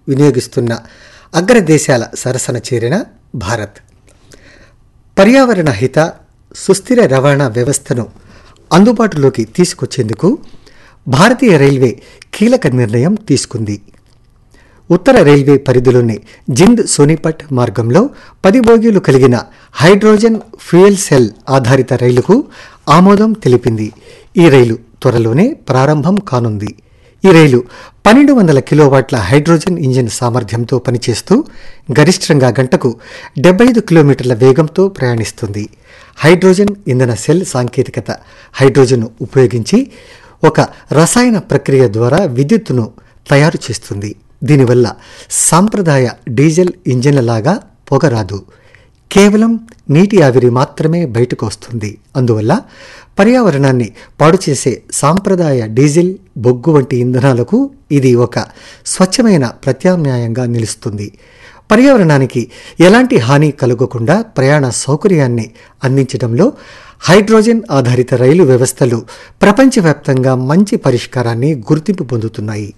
వినియోగిస్తున్న అగ్రదేశాల సరసన చేరిన భారత్ పర్యావరణ హిత సుస్థిర రవాణా వ్యవస్థను అందుబాటులోకి తీసుకొచ్చేందుకు భారతీయ రైల్వే కీలక నిర్ణయం తీసుకుంది ఉత్తర రైల్వే పరిధిలోని జింద్ సోనిపట్ మార్గంలో పది బోగీలు కలిగిన హైడ్రోజన్ ఫ్యూయల్ సెల్ ఆధారిత రైలుకు ఆమోదం తెలిపింది ఈ రైలు త్వరలోనే ప్రారంభం కానుంది ఈ రైలు పన్నెండు వందల కిలోవాట్ల హైడ్రోజన్ ఇంజిన్ సామర్థ్యంతో పనిచేస్తూ గరిష్టంగా గంటకు డెబ్బై ఐదు కిలోమీటర్ల వేగంతో ప్రయాణిస్తుంది హైడ్రోజన్ ఇంధన సెల్ సాంకేతికత హైడ్రోజన్ ఉపయోగించి ఒక రసాయన ప్రక్రియ ద్వారా విద్యుత్తును తయారు చేస్తుంది దీనివల్ల సాంప్రదాయ డీజిల్ ఇంజిన్లలాగా పొగ రాదు కేవలం నీటి ఆవిరి మాత్రమే బయటకు వస్తుంది అందువల్ల పర్యావరణాన్ని పాడు చేసే సాంప్రదాయ డీజిల్ బొగ్గు వంటి ఇంధనాలకు ఇది ఒక స్వచ్ఛమైన ప్రత్యామ్నాయంగా నిలుస్తుంది పర్యావరణానికి ఎలాంటి హాని కలగకుండా ప్రయాణ సౌకర్యాన్ని అందించడంలో హైడ్రోజన్ ఆధారిత రైలు వ్యవస్థలు ప్రపంచవ్యాప్తంగా మంచి పరిష్కారాన్ని గుర్తింపు పొందుతున్నాయి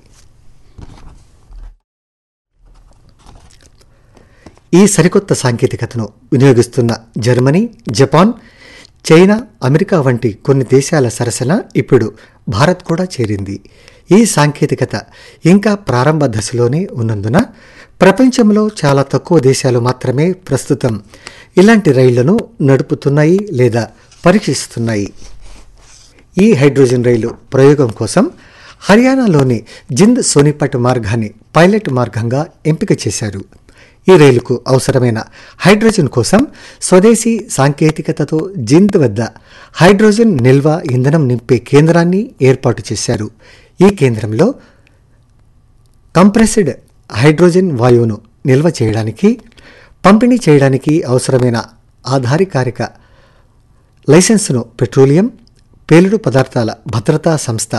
ఈ సరికొత్త సాంకేతికతను వినియోగిస్తున్న జర్మనీ జపాన్ చైనా అమెరికా వంటి కొన్ని దేశాల సరసన ఇప్పుడు భారత్ కూడా చేరింది ఈ సాంకేతికత ఇంకా ప్రారంభ దశలోనే ఉన్నందున ప్రపంచంలో చాలా తక్కువ దేశాలు మాత్రమే ప్రస్తుతం ఇలాంటి రైళ్లను నడుపుతున్నాయి లేదా పరీక్షిస్తున్నాయి ఈ హైడ్రోజన్ రైలు ప్రయోగం కోసం హర్యానాలోని జింద్ సోనిపట్ మార్గాన్ని పైలట్ మార్గంగా ఎంపిక చేశారు ఈ రైలుకు అవసరమైన హైడ్రోజన్ కోసం స్వదేశీ సాంకేతికతతో జింద్ వద్ద హైడ్రోజన్ నిల్వ ఇంధనం నింపే కేంద్రాన్ని ఏర్పాటు చేశారు ఈ కేంద్రంలో కంప్రెస్డ్ హైడ్రోజన్ వాయువును నిల్వ చేయడానికి పంపిణీ చేయడానికి అవసరమైన ఆధారికారిక లైసెన్సును పెట్రోలియం పేలుడు పదార్థాల భద్రతా సంస్థ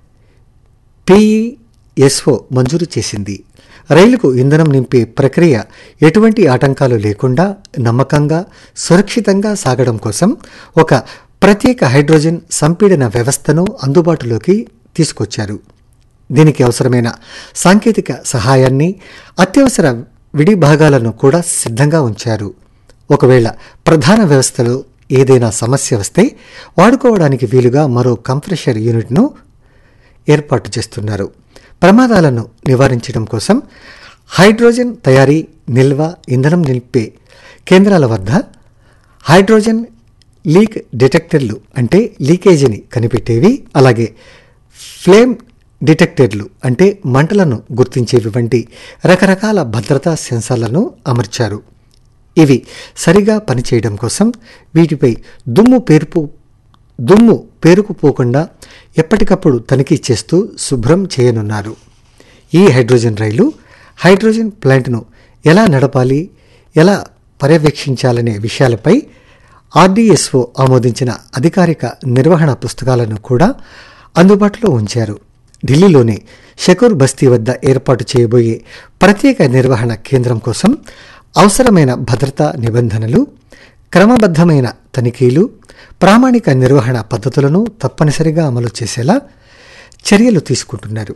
పిఈఎస్ఓ మంజూరు చేసింది రైలుకు ఇంధనం నింపే ప్రక్రియ ఎటువంటి ఆటంకాలు లేకుండా నమ్మకంగా సురక్షితంగా సాగడం కోసం ఒక ప్రత్యేక హైడ్రోజన్ సంపీడన వ్యవస్థను అందుబాటులోకి తీసుకొచ్చారు దీనికి అవసరమైన సాంకేతిక సహాయాన్ని అత్యవసర విడి భాగాలను కూడా సిద్ధంగా ఉంచారు ఒకవేళ ప్రధాన వ్యవస్థలో ఏదైనా సమస్య వస్తే వాడుకోవడానికి వీలుగా మరో కంప్రెషర్ యూనిట్ను ఏర్పాటు చేస్తున్నారు ప్రమాదాలను నివారించడం కోసం హైడ్రోజన్ తయారీ నిల్వ ఇంధనం నింపే కేంద్రాల వద్ద హైడ్రోజన్ లీక్ డిటెక్టర్లు అంటే లీకేజీని కనిపెట్టేవి అలాగే ఫ్లేమ్ డిటెక్టర్లు అంటే మంటలను గుర్తించేవి వంటి రకరకాల భద్రతా సెన్సార్లను అమర్చారు ఇవి సరిగా పనిచేయడం కోసం వీటిపై దుమ్ము పేరుపు దుమ్ము పేరుకుపోకుండా ఎప్పటికప్పుడు తనిఖీ చేస్తూ శుభ్రం చేయనున్నారు ఈ హైడ్రోజన్ రైలు హైడ్రోజన్ ప్లాంట్ను ఎలా నడపాలి ఎలా పర్యవేక్షించాలనే విషయాలపై ఆర్డీఎస్ఓ ఆమోదించిన అధికారిక నిర్వహణ పుస్తకాలను కూడా అందుబాటులో ఉంచారు ఢిల్లీలోని షకూర్ బస్తీ వద్ద ఏర్పాటు చేయబోయే ప్రత్యేక నిర్వహణ కేంద్రం కోసం అవసరమైన భద్రతా నిబంధనలు క్రమబద్ధమైన తనిఖీలు ప్రామాణిక నిర్వహణ పద్ధతులను తప్పనిసరిగా అమలు చేసేలా చర్యలు తీసుకుంటున్నారు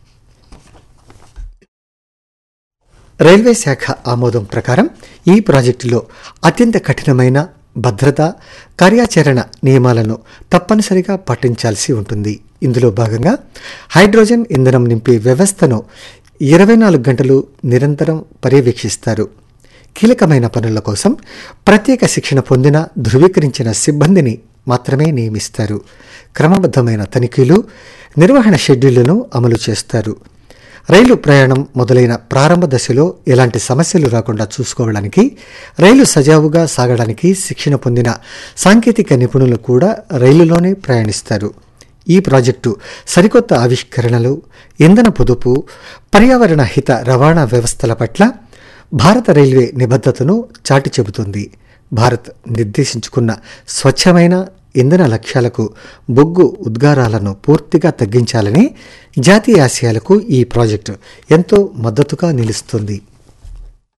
రైల్వే శాఖ ఆమోదం ప్రకారం ఈ ప్రాజెక్టులో అత్యంత కఠినమైన భద్రత కార్యాచరణ నియమాలను తప్పనిసరిగా పాటించాల్సి ఉంటుంది ఇందులో భాగంగా హైడ్రోజన్ ఇంధనం నింపే వ్యవస్థను ఇరవై నాలుగు గంటలు నిరంతరం పర్యవేక్షిస్తారు కీలకమైన పనుల కోసం ప్రత్యేక శిక్షణ పొందిన ధృవీకరించిన సిబ్బందిని మాత్రమే నియమిస్తారు క్రమబద్ధమైన తనిఖీలు నిర్వహణ షెడ్యూళ్లను అమలు చేస్తారు రైలు ప్రయాణం మొదలైన ప్రారంభ దశలో ఎలాంటి సమస్యలు రాకుండా చూసుకోవడానికి రైలు సజావుగా సాగడానికి శిక్షణ పొందిన సాంకేతిక నిపుణులు కూడా రైలులోనే ప్రయాణిస్తారు ఈ ప్రాజెక్టు సరికొత్త ఆవిష్కరణలు ఇంధన పొదుపు పర్యావరణ హిత రవాణా వ్యవస్థల పట్ల భారత రైల్వే నిబద్ధతను చాటి చెబుతుంది భారత్ నిర్దేశించుకున్న స్వచ్ఛమైన ఇంధన లక్ష్యాలకు బొగ్గు ఉద్గారాలను పూర్తిగా తగ్గించాలని జాతీయ ఆశయాలకు ఈ ప్రాజెక్టు ఎంతో మద్దతుగా నిలుస్తుంది